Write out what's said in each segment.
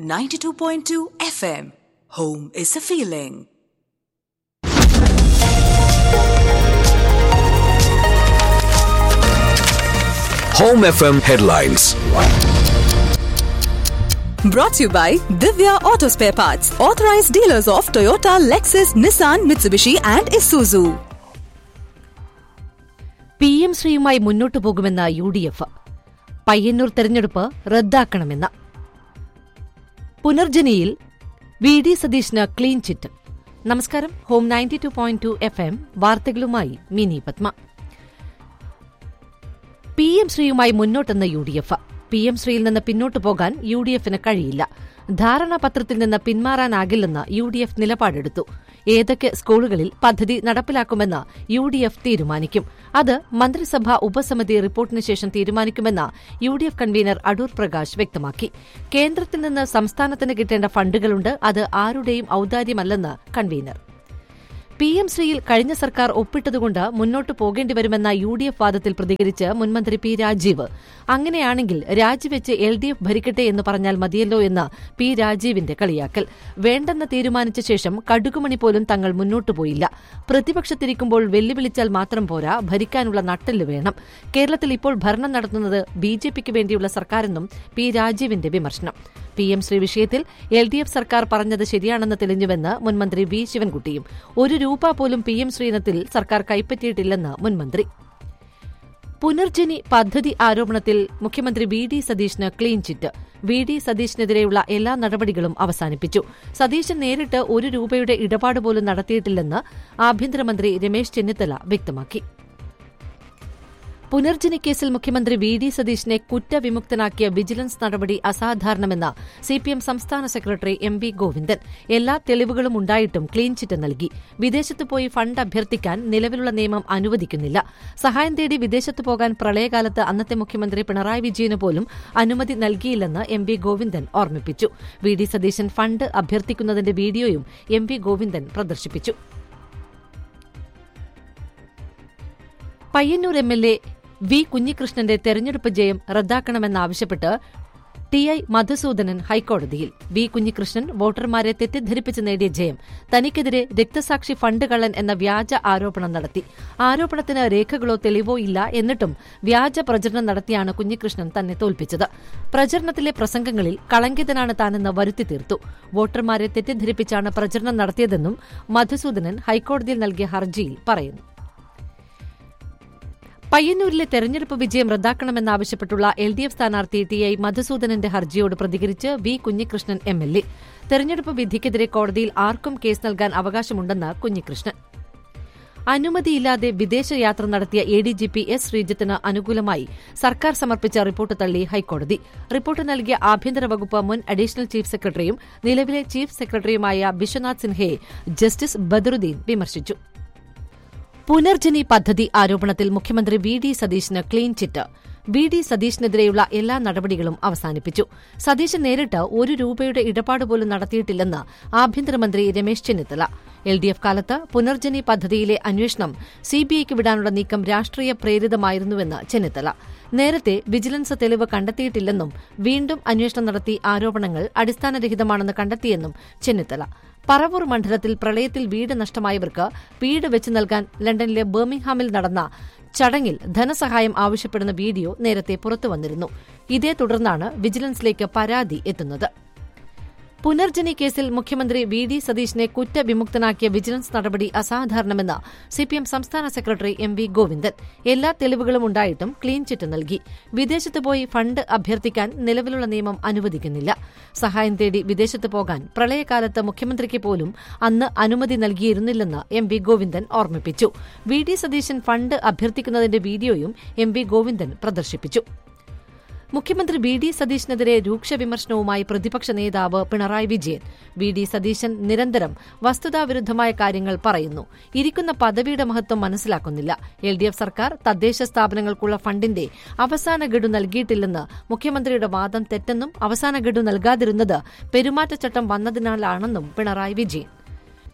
92.2 FM. Home is a feeling. Home FM headlines. Brought to you by Divya Auto Spare Parts, authorized dealers of Toyota, Lexus, Nissan, Mitsubishi, and Isuzu. P M ശ്രീയുമായി മുന്നോട്ടു പോകുമെന്ന U D F Payyanur തെരഞ്ഞെടുപ്പ് റദ്ദാക്കണമെന്ന് പുനർജനിയിൽ V D സതീഷിന് clean chit നമസ്കാരം home ninety two point two F M വാർത്തകളുമായി Mini Padma P M ശ്രീയുമായി മുന്നോട്ടെന്ന U D F P M ശ്രീയിൽ നിന്ന് പിന്നോട്ടു പോകാൻ യു ഡി എഫിന് കഴിയില്ല ധാരണാപത്രത്തിൽ നിന്ന് പിന്മാറാനാകില്ലെന്ന് യു ഡി എഫ് നിലപാടെടുത്തു ഏതൊക്കെ സ്കൂളുകളിൽ പദ്ധതി നടപ്പിലാക്കുമെന്ന് യു ഡി എഫ് തീരുമാനിക്കും അത് മന്ത്രിസഭാ ഉപസമിതി റിപ്പോർട്ടിന് ശേഷം തീരുമാനിക്കുമെന്ന് U D F convener Adoor Prakash വ്യക്തമാക്കി കേന്ദ്രത്തിൽ നിന്ന് സംസ്ഥാനത്തിന് കിട്ടേണ്ട ഫണ്ടുകളുണ്ട് അത് ആരുടെയും ഔദാര്യമല്ലെന്ന് കൺവീനർ പി എം ശ്രീയിൽ കഴിഞ്ഞ സർക്കാർ ഒപ്പിട്ടതുകൊണ്ട് മുന്നോട്ടു പോകേണ്ടിവരുമെന്ന യു ഡി എഫ് വാദത്തിൽ പ്രതികരിച്ച് മുൻമന്ത്രി പി രാജീവ് അങ്ങനെയാണെങ്കിൽ രാജിവെച്ച് എൽ ഡി എഫ് ഭരിക്കട്ടെ എന്ന് പറഞ്ഞാൽ മതിയല്ലോ എന്ന് പി രാജീവിന്റെ കളിയാക്കൽ വേണ്ടെന്ന് തീരുമാനിച്ച ശേഷം കടുകുമണി പോലും തങ്ങൾ മുന്നോട്ടു പോയില്ല പ്രതിപക്ഷത്തിരിക്കുമ്പോൾ വെല്ലുവിളിച്ചാൽ മാത്രം പോരാ ഭരിക്കാനുള്ള നട്ടെല്ല് വേണം കേരളത്തിൽ ഇപ്പോൾ ഭരണം നടത്തുന്നത് ബി ജെ പിക്ക് വേണ്ടിയുള്ള സർക്കാരെന്നും പി രാജീവിന്റെ വിമർശനം പി എം ശ്രീ വിഷയത്തിൽ എൽ ഡി എഫ് സർക്കാർ പറഞ്ഞത് ശരിയാണെന്ന് തെളിഞ്ഞുവെന്ന് മുൻമന്ത്രി വി ശിവൻകുട്ടിയും ഒരു രൂപ പോലും പി എം ശ്രീനത്തിൽ സർക്കാർ കൈപ്പറ്റിയിട്ടില്ലെന്ന് മുൻമന്ത്രി പുനർജനി പദ്ധതി ആരോപണത്തിൽ മുഖ്യമന്ത്രി വി ഡി സതീഷിന് ക്ലീൻ ചിറ്റ് വി ഡി സതീഷിനെതിരെയുള്ള എല്ലാ നടപടികളും അവസാനിപ്പിച്ചു സതീശൻ നേരിട്ട് ഒരു രൂപയുടെ ഇടപാട് പോലും നടത്തിയിട്ടില്ലെന്ന് ആഭ്യന്തരമന്ത്രി രമേശ് ചെന്നിത്തല വ്യക്തമാക്കി പുനർജനി കേസിൽ മുഖ്യമന്ത്രി വി ഡി സതീഷിനെ കുറ്റവിമുക്തനാക്കിയ വിജിലൻസ് നടപടി അസാധാരണമെന്ന് സിപിഎം സംസ്ഥാന സെക്രട്ടറി എം വി ഗോവിന്ദൻ എല്ലാ തെളിവുകളും ഉണ്ടായിട്ടും ക്ലീൻ ചിറ്റ് നൽകി വിദേശത്ത് പോയി ഫണ്ട് അഭ്യർത്ഥിക്കാൻ നിലവിലുള്ള നിയമം അനുവദിക്കുന്നില്ല സഹായം തേടി വിദേശത്ത് പോകാൻ പ്രളയകാലത്ത് അന്നത്തെ മുഖ്യമന്ത്രി പിണറായി വിജയന് പോലും അനുമതി നൽകിയില്ലെന്ന് എം വി ഗോവിന്ദൻ ഓർമ്മിപ്പിച്ചു വി ഡി സതീശൻ ഫണ്ട് അഭ്യർത്ഥിക്കുന്നതിന്റെ വീഡിയോയും എം വി ഗോവിന്ദൻ പ്രദർശിപ്പിച്ചു Payyanur M L A V കുഞ്ഞികൃഷ്ണന്റെ തെരഞ്ഞെടുപ്പ് ജയം റദ്ദാക്കണമെന്നാവശ്യപ്പെട്ട് ടി ഐ മധുസൂദനൻ ഹൈക്കോടതിയിൽ വി കുഞ്ഞികൃഷ്ണൻ വോട്ടർമാരെ തെറ്റിദ്ധരിപ്പിച്ച് നേടിയ ജയം തനിക്കെതിരെ രക്തസാക്ഷി ഫണ്ട് കള്ളൻ എന്ന വ്യാജ ആരോപണം നടത്തി ആരോപണത്തിന് രേഖകളോ തെളിവോ ഇല്ല എന്നിട്ടും വ്യാജ പ്രചരണം നടത്തിയാണ് കുഞ്ഞികൃഷ്ണൻ തന്നെ തോൽപ്പിച്ചത് പ്രചരണത്തിലെ പ്രസംഗങ്ങളിൽ കളങ്കിതനാണ് താനെന്ന് വരുത്തി തീർത്തു വോട്ടർമാരെ തെറ്റിദ്ധരിപ്പിച്ചാണ് പ്രചരണം നടത്തിയതെന്നും മധുസൂദനൻ ഹൈക്കോടതിയിൽ നൽകിയ ഹർജിയിൽ പറയുന്നു പയ്യന്നൂരിലെ തെരഞ്ഞെടുപ്പ് വിജയം റദ്ദാക്കണമെന്നാവശ്യപ്പെട്ടുള്ള എൽ ഡി എഫ് സ്ഥാനാർത്ഥി ടി ഐ മധുസൂദനന്റെ ഹർജിയോട് പ്രതികരിച്ച് V Kunhikrishnan M L A തെരഞ്ഞെടുപ്പ് വിധിക്കെതിരെ കോടതിയിൽ ആർക്കും കേസ് നൽകാൻ അവകാശമുണ്ടെന്ന് കുഞ്ഞികൃഷ്ണൻ അനുമതിയില്ലാതെ വിദേശയാത്ര നടത്തിയ A D G P S ശ്രീജിത്തിന് അനുകൂലമായി സർക്കാർ സമർപ്പിച്ച റിപ്പോർട്ട് തള്ളി ഹൈക്കോടതി റിപ്പോർട്ട് നൽകിയ ആഭ്യന്തര വകുപ്പ് മുൻ അഡീഷണൽ ചീഫ് സെക്രട്ടറിയും നിലവിലെ ചീഫ് സെക്രട്ടറിയുമായ ബിശ്വനാഥ് സിൻഹയെ ജസ്റ്റിസ് ബദറുദ്ദീൻ വിമർശിച്ചു പുനർജനി പദ്ധതി ആരോപണത്തിൽ മുഖ്യമന്ത്രി വി ഡി സതീഷിന് ക്ലീൻ ചിറ്റ് വി ഡി സതീഷിനെതിരെയുള്ള എല്ലാ നടപടികളും അവസാനിപ്പിച്ചു സതീശൻ നേരിട്ട് ഒരു രൂപയുടെ ഇടപാട് പോലും നടത്തിയിട്ടില്ലെന്ന് ആഭ്യന്തരമന്ത്രി Ramesh Chennithala L D F കാലത്ത് പുനർജനി പദ്ധതിയിലെ അന്വേഷണം സിബിഐക്ക് വിടാനുള്ള നീക്കം രാഷ്ട്രീയ പ്രേരിതമായിരുന്നുവെന്ന് ചെന്നിത്തല നേരത്തെ വിജിലൻസ് തെളിവ് കണ്ടെത്തിയിട്ടില്ലെന്നും വീണ്ടും അന്വേഷണം നടത്തി ആരോപണങ്ങൾ അടിസ്ഥാനരഹിതമാണെന്ന് കണ്ടെത്തിയെന്നും ചെന്നിത്തല പറവൂർ മണ്ഡലത്തിൽ പ്രളയത്തിൽ വീട് നഷ്ടമായവർക്ക് വീട് വെച്ച് നൽകാൻ ലണ്ടനിലെ ബർമിംഗ്ഹാമിൽ നടന്ന ചടങ്ങിൽ ധനസഹായം ആവശ്യപ്പെടുന്ന വീഡിയോ നേരത്തെ പുറത്തുവന്നിരുന്നു ഇതേ തുടർന്നാണ് വിജിലൻസിലേക്ക് പരാതി എത്തുന്നത് പുനർജനി കേസിൽ മുഖ്യമന്ത്രി വി ഡി സതീഷിനെ കുറ്റവിമുക്തനാക്കിയ വിജിലൻസ് നടപടി അസാധാരണമെന്ന് സിപിഎം സംസ്ഥാന സെക്രട്ടറി എം വി ഗോവിന്ദൻ എല്ലാ തെളിവുകളും ഉണ്ടായിട്ടും ക്ലീൻ ചിറ്റ് നൽകി വിദേശത്ത് പോയി ഫണ്ട് അഭ്യർത്ഥിക്കാൻ നിലവിലുള്ള നിയമം അനുവദിക്കുന്നില്ല സഹായം തേടി വിദേശത്ത് പോകാൻ പ്രളയകാലത്ത് മുഖ്യമന്ത്രിക്ക് പോലും അന്ന് അനുമതി നൽകിയിരുന്നില്ലെന്ന് എം വി ഗോവിന്ദൻ ഓർമ്മിപ്പിച്ചു വി ഡി സതീശൻ ഫണ്ട് അഭ്യർത്ഥിക്കുന്നതിന്റെ വീഡിയോയും എം വി ഗോവിന്ദൻ പ്രദർശിപ്പിച്ചു മുഖ്യമന്ത്രി വി ഡി സതീശനെതിരെ രൂക്ഷ വിമർശനവുമായി പ്രതിപക്ഷ നേതാവ് പിണറായി വിജയൻ വി ഡി സതീശൻ നിരന്തരം വസ്തുതാവിരുദ്ധമായ കാര്യങ്ങൾ പറയുന്നു ഇരിക്കുന്ന പദവിയുടെ മഹത്വം മനസ്സിലാക്കുന്നില്ല എൽ ഡി എഫ് സർക്കാർ തദ്ദേശ സ്ഥാപനങ്ങൾക്കുള്ള ഫണ്ടിന്റെ അവസാന ഗഡു നൽകിയിട്ടില്ലെന്ന് മുഖ്യമന്ത്രിയുടെ വാദം തെറ്റെന്നും അവസാന ഗഡു നൽകാതിരുന്നത് പെരുമാറ്റച്ചട്ടം വന്നതിനാലാണെന്നും പിണറായി വിജയൻ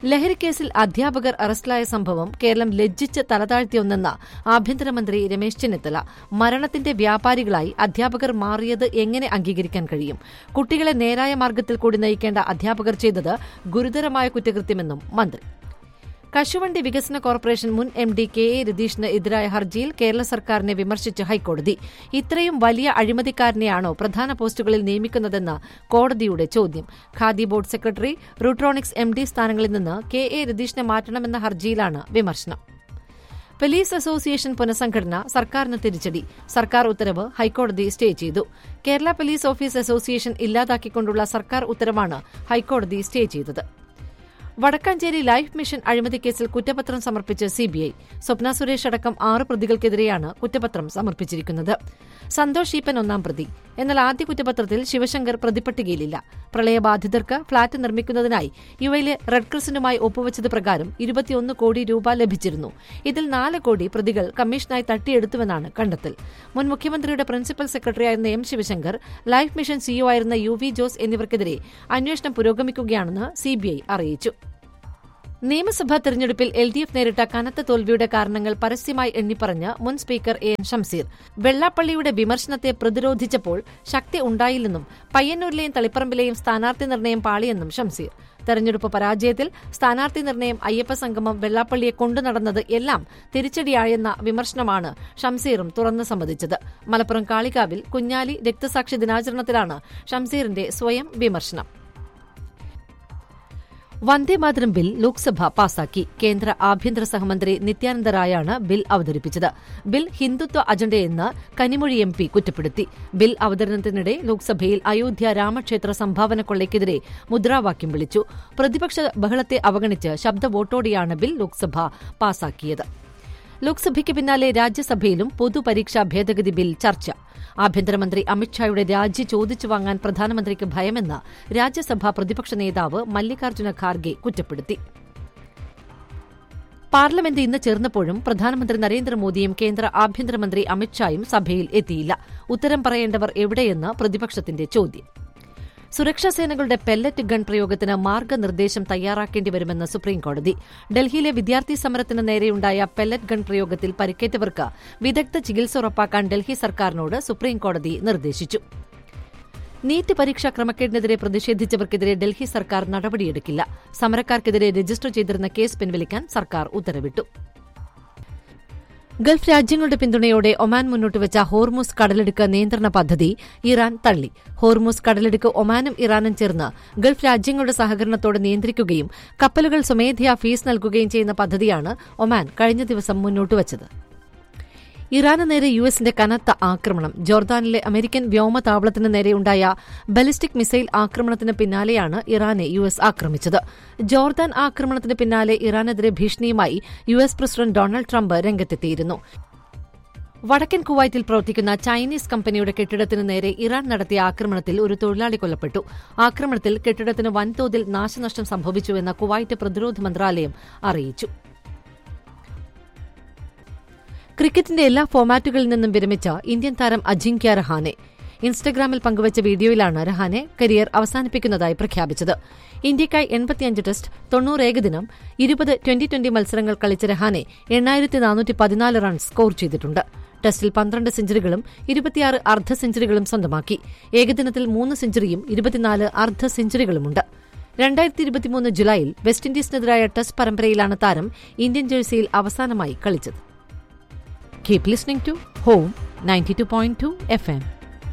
ലഹരിക്കേസിൽ അധ്യാപകർ അറസ്റ്റിലായ സംഭവം കേരളം ലജ്ജിച്ച് തലതാഴ്ത്തിയൊന്നെന്ന ആഭ്യന്തരമന്ത്രി രമേശ് ചെന്നിത്തല മരണത്തിന്റെ വ്യാപാരികളായി അധ്യാപകർ മാറിയത് എങ്ങനെ അംഗീകരിക്കാൻ കഴിയും കുട്ടികളെ നേരായ മാർഗത്തിൽ കൂടി നയിക്കേണ്ട അധ്യാപകർ ചെയ്തത് ഗുരുതരമായ കുറ്റകൃത്യമെന്നും മന്ത്രി കശുവണ്ടി വികസന കോർപ്പറേഷൻ മുൻ എം ഡി കെ എ രതീഷിന് എതിരായ ഹർജിയിൽ കേരള സർക്കാരിനെ വിമർശിച്ച് ഹൈക്കോടതി ഇത്രയും വലിയ അഴിമതിക്കാരനെയാണോ പ്രധാന പോസ്റ്റുകളിൽ നിയമിക്കുന്നതെന്ന് കോടതിയുടെ ചോദ്യം Khadi board secretary Rutronix M D സ്ഥാനങ്ങളിൽ നിന്ന് കെ എ രതീഷിനെ മാറ്റണമെന്ന ഹർജിയിലാണ് വിമർശനം പോലീസ് അസോസിയേഷൻ പുനഃസംഘടന സർക്കാരിന് തിരിച്ചടി സർക്കാർ ഉത്തരവ് ഹൈക്കോടതി സ്റ്റേ ചെയ്തു കേരള പോലീസ് ഓഫീസ് അസോസിയേഷൻ ഇല്ലാതാക്കിക്കൊണ്ടുള്ള സർക്കാർ ഉത്തരവാണ് ഹൈക്കോടതി സ്റ്റേ ചെയ്തത് വടക്കാഞ്ചേരി ലൈഫ് മിഷൻ അഴിമതി കേസിൽ കുറ്റപത്രം സമർപ്പിച്ച് സിബിഐ സ്വപ്ന സുരേഷ് അടക്കം ആറ് പ്രതികൾക്കെതിരെയാണ് കുറ്റപത്രം സമർപ്പിച്ചിരിക്കുന്നത് സന്തോഷ് ഈപ്പൻ ഒന്നാം പ്രതി എന്നാൽ ആദ്യ കുറ്റപത്രത്തിൽ ശിവശങ്കർ പ്രതിപട്ടികയിലില്ല പ്രളയബാധിതർക്ക് ഫ്ളാറ്റ് നിർമ്മിക്കുന്നതിനായി യുവയിലെ റെഡ് ക്രിസന്റുമായി ഒപ്പുവച്ചത് പ്രകാരം ഇരുപത്തിയൊന്ന് കോടി രൂപ ലഭിച്ചിരുന്നു ഇതിൽ നാല് കോടി പ്രതികൾ കമ്മീഷനായി തട്ടിയെടുത്തുവെന്നാണ് കണ്ടെത്തൽ മുൻ മുഖ്യമന്ത്രിയുടെ പ്രിൻസിപ്പൽ സെക്രട്ടറിയായിരുന്ന M Sivasankar life mission CEO ആയിരുന്ന യു വി ജോസ് എന്നിവർക്കെതിരെ അന്വേഷണം പുരോഗമിക്കുകയാണെന്ന് സിബിഐ അറിയിച്ചു നിയമസഭാ തെരഞ്ഞെടുപ്പിൽ എൽ ഡി എഫ് നേരിട്ട കനത്ത തോൽവിയുടെ കാരണങ്ങൾ പരസ്യമായി എണ്ണിപ്പറഞ്ഞ് മുൻ സ്പീക്കർ എ എൻ ഷംസീർ വെള്ളാപ്പള്ളിയുടെ വിമർശനത്തെ പ്രതിരോധിച്ചപ്പോൾ ശക്തി ഉണ്ടായില്ലെന്നും പയ്യന്നൂരിലെയും തളിപ്പറമ്പിലെയും സ്ഥാനാർത്ഥി നിർണയം പാളിയെന്നും ഷംസീർ തെരഞ്ഞെടുപ്പ് പരാജയത്തിൽ സ്ഥാനാർത്ഥി നിർണയം അയ്യപ്പ സംഗമം വെള്ളാപ്പള്ളിയെ കൊണ്ടുനടന്നത് എല്ലാം തിരിച്ചടിയായെന്ന വിമർശനമാണ് ഷംസീറും തുറന്നു സമ്മതിച്ചത് മലപ്പുറം കാളികാവിൽ കുഞ്ഞാലി രക്തസാക്ഷി ദിനാചരണത്തിലാണ് ഷംസീറിന്റെ സ്വയം വിമർശനം വന്ദേമാതരം ബിൽ ലോക്സഭ പാസാക്കി കേന്ദ്ര ആഭ്യന്തര സഹമന്ത്രി നിത്യാനന്ദ റായാണ് ബിൽ അവതരിപ്പിച്ചത് ബിൽ ഹിന്ദുത്വ അജണ്ടയെന്ന് കനിമൊഴി എം പി കുറ്റപ്പെടുത്തി ബിൽ അവതരണത്തിനിടെ ലോക്സഭയിൽ അയോധ്യ രാമക്ഷേത്ര സംഭാവന കൊള്ളയ്ക്കെതിരെ മുദ്രാവാക്യം വിളിച്ചു പ്രതിപക്ഷ ബഹളത്തെ അവഗണിച്ച് ശബ്ദ വോട്ടോടെയാണ് ബിൽ ലോക്സഭ പാസാക്കിയത് ലോക്സഭയ്ക്ക് പിന്നാലെ രാജ്യസഭയിലും പൊതുപരീക്ഷാ ഭേദഗതി ബിൽ ചർച്ച ആഭ്യന്തരമന്ത്രി അമിത്ഷായുടെ രാജി ചോദിച്ചു വാങ്ങാൻ പ്രധാനമന്ത്രിക്ക് ഭയമെന്ന് രാജ്യസഭാ പ്രതിപക്ഷ നേതാവ് മല്ലികാർജ്ജുന ഖാർഗെ കുറ്റപ്പെടുത്തി പാർലമെന്റ് ഇന്ന് ചേർന്നപ്പോഴും പ്രധാനമന്ത്രി നരേന്ദ്രമോദിയും കേന്ദ്ര ആഭ്യന്തരമന്ത്രി അമിത്ഷായും സഭയിൽ എത്തിയില്ല ഉത്തരം പറയേണ്ടവർ എവിടെയെന്ന് പ്രതിപക്ഷത്തിന്റെ ചോദ്യം സുരക്ഷാ സേനകളുടെ പെല്ലറ്റ് ഗൺ പ്രയോഗത്തിന് മാർഗനിർദ്ദേശം തയ്യാറാക്കേണ്ടി വരുമെന്ന് സുപ്രീംകോടതി ഡൽഹിയിലെ വിദ്യാർത്ഥി സമരത്തിന് നേരെയുണ്ടായ പെല്ലറ്റ് ഗൺ പ്രയോഗത്തിൽ പരിക്കേറ്റവർക്ക് വിദഗ്ധ ചികിത്സ ഉറപ്പാക്കാൻ ഡൽഹി സർക്കാരിനോട് സുപ്രീംകോടതി നിർദ്ദേശിച്ചു നീറ്റ് പരീക്ഷാ ക്രമക്കേടിനെതിരെ പ്രതിഷേധിച്ചവർക്കെതിരെ ഡൽഹി സർക്കാർ നടപടിയെടുക്കില്ല സമരക്കാർക്കെതിരെ രജിസ്റ്റർ ചെയ്തിരുന്ന കേസ് പിൻവലിക്കാൻ സർക്കാർ ഉത്തരവിട്ടു ഗൾഫ് രാജ്യങ്ങളുടെ പിന്തുണയോടെ ഒമാൻ മുന്നോട്ടുവച്ച ഹോർമുസ് കടലെടുക്ക് നിയന്ത്രണ പദ്ധതി ഇറാൻ തള്ളി ഹോർമുസ് കടലെടുക്ക് ഒമാനും ഇറാനും ചേർന്ന് ഗൾഫ് രാജ്യങ്ങളുടെ സഹകരണത്തോടെ നിയന്ത്രിക്കുകയും കപ്പലുകൾ സ്വമേധയാ ഫീസ് നൽകുകയും ചെയ്യുന്ന പദ്ധതിയാണ് ഒമാൻ കഴിഞ്ഞ ദിവസം മുന്നോട്ടുവച്ചത് ഇറാന് നേരെ യു എസിന്റെ കനത്ത ആക്രമണം ജോർദാനിലെ അമേരിക്കൻ വ്യോമതാവളത്തിന് നേരെയുണ്ടായ ബലിസ്റ്റിക് മിസൈൽ ആക്രമണത്തിന് പിന്നാലെയാണ് ഇറാനെ യു എസ് ആക്രമിച്ചത് ജോർദാൻ ആക്രമണത്തിന് പിന്നാലെ ഇറാനെതിരെ ഭീഷണിയുമായി U S president Donald Trump രംഗത്തെത്തിയിരുന്നു വടക്കൻ കുവൈറ്റിൽ പ്രവർത്തിക്കുന്ന ചൈനീസ് കമ്പനിയുടെ കെട്ടിടത്തിന് നേരെ ഇറാൻ നടത്തിയ ആക്രമണത്തിൽ ഒരു തൊഴിലാളി കൊല്ലപ്പെട്ടു ആക്രമണത്തിൽ കെട്ടിടത്തിന് വൻതോതിൽ നാശനഷ്ടം സംഭവിച്ചുവെന്ന് കുവൈറ്റ് പ്രതിരോധ മന്ത്രാലയം അറിയിച്ചു ക്രിക്കറ്റിന്റെ എല്ലാ ഫോമാറ്റുകളിൽ നിന്നും വിരമിച്ച ഇന്ത്യൻ താരം അജിങ്ക്യ രഹാനെ ഇൻസ്റ്റഗ്രാമിൽ പങ്കുവച്ച വീഡിയോയിലാണ് രഹാനെ കരിയർ അവസാനിപ്പിക്കുന്നതായി പ്രഖ്യാപിച്ചത് ഇന്ത്യയ്ക്കായി എൺപത്തിയഞ്ച് ടെസ്റ്റ് തൊണ്ണൂറ് ഏകദിനം ഇരുപത് ട്വന്റി ട്വന്റി മത്സരങ്ങൾ കളിച്ച രഹാനെ എണ്ണായിരത്തി നാനൂറ്റി പതിനാല് റൺസ് സ്കോർ ചെയ്തിട്ടുണ്ട് ടെസ്റ്റിൽ പന്ത്രണ്ട് സെഞ്ചുറികളും ഇരുപത്തിയാറ് അർദ്ധ സെഞ്ചുറികളും സ്വന്തമാക്കി ഏകദിനത്തിൽ മൂന്ന് സെഞ്ചുറിയും ഇരുപത്തിനാല് അർദ്ധ സെഞ്ചുറികളുമുണ്ട് രണ്ടായിരത്തി ഇരുപത്തിമൂന്ന് ജുലൈയിൽ വെസ്റ്റ് ഇൻഡീസിനെതിരായ ടെസ്റ്റ് പരമ്പരയിലാണ് താരം ഇന്ത്യൻ ജേഴ്സിയിൽ അവസാനമായി കളിച്ചത് Keep listening to Home 92.2 FM.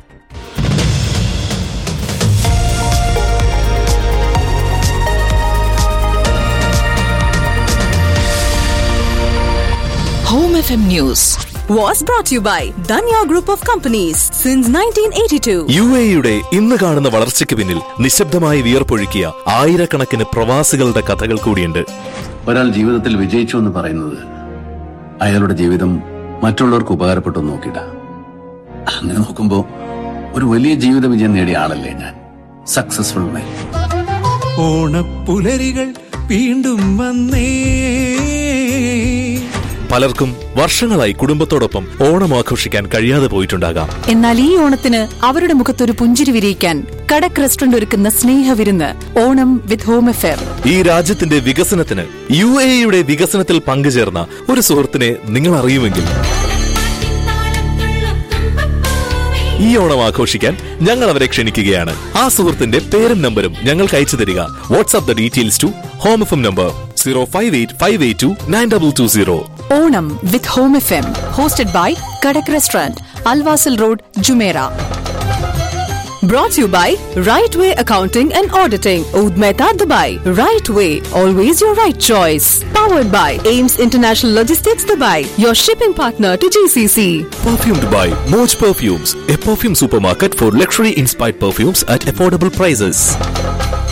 Home FM News was brought to you by Danya Group of Companies since 1982. U എയുടെ ഇന്ന് കാണുന്ന വളർച്ചയ്ക്ക് പിന്നിൽ നിശബ്ദമായി വിയർപ്പൊഴുക്കിയ ആയിരക്കണക്കിന് പ്രവാസികളുടെ കഥകൾ കൂടിയുണ്ട് ഒരാൾ ജീവിതത്തിൽ വിജയിച്ചു എന്ന് പറയുന്നത് അയാളുടെ ജീവിതം മറ്റുള്ളവർക്ക് ഉപകാരപ്പെട്ടു എന്ന് നോക്കിയിട്ട അങ്ങനെ നോക്കുമ്പോ ഒരു വലിയ ജീവിത വിജയം നേടിയ ആളല്ലേ ഞാൻ സക്സസ്ഫുൾ മാൻ ഓണപ്പുലരികൾ വീണ്ടും വന്നേ പലർക്കും വർഷങ്ങളായി കുടുംബത്തോടൊപ്പം ഓണം ആഘോഷിക്കാൻ കഴിയാതെ പോയിട്ടുണ്ടാകാം എന്നാൽ ഈ ഓണത്തിന് അവരുടെ മുഖത്തൊരു പുഞ്ചിരി വിരിയിക്കാൻ കടക് റെസ്റ്റോറന്റ് ഒരുക്കുന്ന സ്നേഹവിരുന്ന് ഓണം വിത്ത് ഹോം എഫെയർ ഈ രാജ്യത്തിന്റെ വികസനത്തിന് യു എ യുടെ വികസനത്തിൽ പങ്കുചേർന്ന ഒരു സുഹൃത്തിനെ നിങ്ങൾ അറിയുമെങ്കിൽ ഈ ഓണം ആഘോഷിക്കാൻ ഞങ്ങൾ അവരെ ക്ഷണിക്കുകയാണ് ആ സുഹൃത്തിന്റെ പേരും നമ്പരും ഞങ്ങൾക്ക് അയച്ചു തരിക WhatsApp the details to home F M number zero five eight five eight two nine double two zero Onam with home F M hosted by Kadak restaurant Al Wasl road Jumeirah Brought to you by Right Way Accounting and Auditing, Oud Mehta, Dubai. Right Way, always your right choice. Powered by Ames International Logistics, Dubai, your shipping partner to GCC. Perfumed by Moj Perfumes, a perfume supermarket for luxury inspired perfumes at affordable prices.